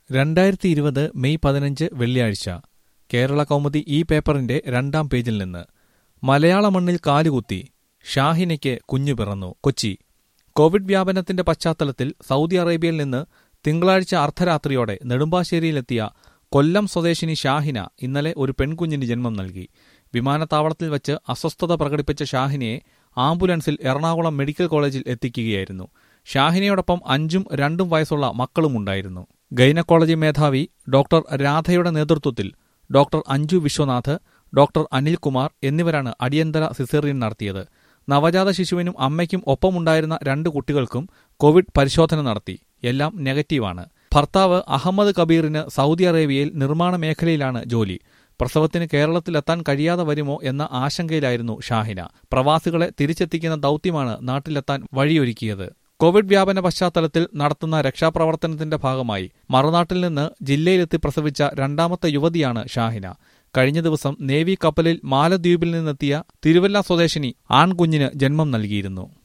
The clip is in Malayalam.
രണ്ടായിരത്തി ഇരുപത് മെയ് പതിനഞ്ച് വെള്ളിയാഴ്ച കേരള കൗമുദി ഈ പേപ്പറിന്റെ രണ്ടാം പേജിൽ നിന്ന് മലയാള മണ്ണിൽ കാലുകുത്തി ഷാഹിനയ്ക്ക് കുഞ്ഞു പിറന്നു കൊച്ചി കോവിഡ് വ്യാപനത്തിന്റെ പശ്ചാത്തലത്തിൽ സൗദി അറേബ്യയിൽ നിന്ന് തിങ്കളാഴ്ച അർദ്ധരാത്രിയോടെ നെടുമ്പാശ്ശേരിയിലെത്തിയ കൊല്ലം സ്വദേശിനി ഷാഹിന ഇന്നലെ ഒരു പെൺകുഞ്ഞിന് ജന്മം നൽകി വിമാനത്താവളത്തിൽ വച്ച് അസ്വസ്ഥത പ്രകടിപ്പിച്ച ഷാഹിനയെ ആംബുലൻസിൽ എറണാകുളം മെഡിക്കൽ കോളേജിൽ എത്തിക്കുകയായിരുന്നു ഷാഹിനയോടൊപ്പം അഞ്ചും രണ്ടും വയസ്സുള്ള മക്കളുമുണ്ടായിരുന്നു ഗൈനക്കോളജി മേധാവി ഡോക്ടർ രാധയുടെ നേതൃത്വത്തിൽ ഡോക്ടർ അഞ്ജു വിശ്വനാഥ് ഡോക്ടർ അനിൽകുമാർ എന്നിവരാണ് അടിയന്തര സിസേറിയൻ നടത്തിയത് നവജാത ശിശുവിനും അമ്മയ്ക്കും ഒപ്പമുണ്ടായിരുന്ന രണ്ട് കുട്ടികൾക്കും കോവിഡ് പരിശോധന നടത്തി എല്ലാം നെഗറ്റീവാണ് ഭർത്താവ് അഹമ്മദ് കബീറിന് സൗദി അറേബ്യയിൽ നിർമ്മാണ മേഖലയിലാണ് ജോലി പ്രസവത്തിന് കേരളത്തിലെത്താൻ കഴിയാതെ വരുമോ എന്ന ആശങ്കയിലായിരുന്നു ഷാഹിന പ്രവാസികളെ തിരിച്ചെത്തിക്കുന്ന ദൌത്യമാണ് നാട്ടിലെത്താൻ വഴിയൊരുക്കിയത് കോവിഡ് വ്യാപന പശ്ചാത്തലത്തിൽ നടത്തുന്ന രക്ഷാപ്രവർത്തനത്തിന്റെ ഭാഗമായി മറുനാട്ടിൽ നിന്ന് ജില്ലയിലെത്തി പ്രസവിച്ച രണ്ടാമത്തെ യുവതിയാണ് ഷാഹിന കഴിഞ്ഞ ദിവസം നേവി കപ്പലിൽ മാലദ്വീപിൽ നിന്നെത്തിയ തിരുവല്ല സ്വദേശിനി ആൺകുഞ്ഞിന് ജന്മം നൽകിയിരുന്നു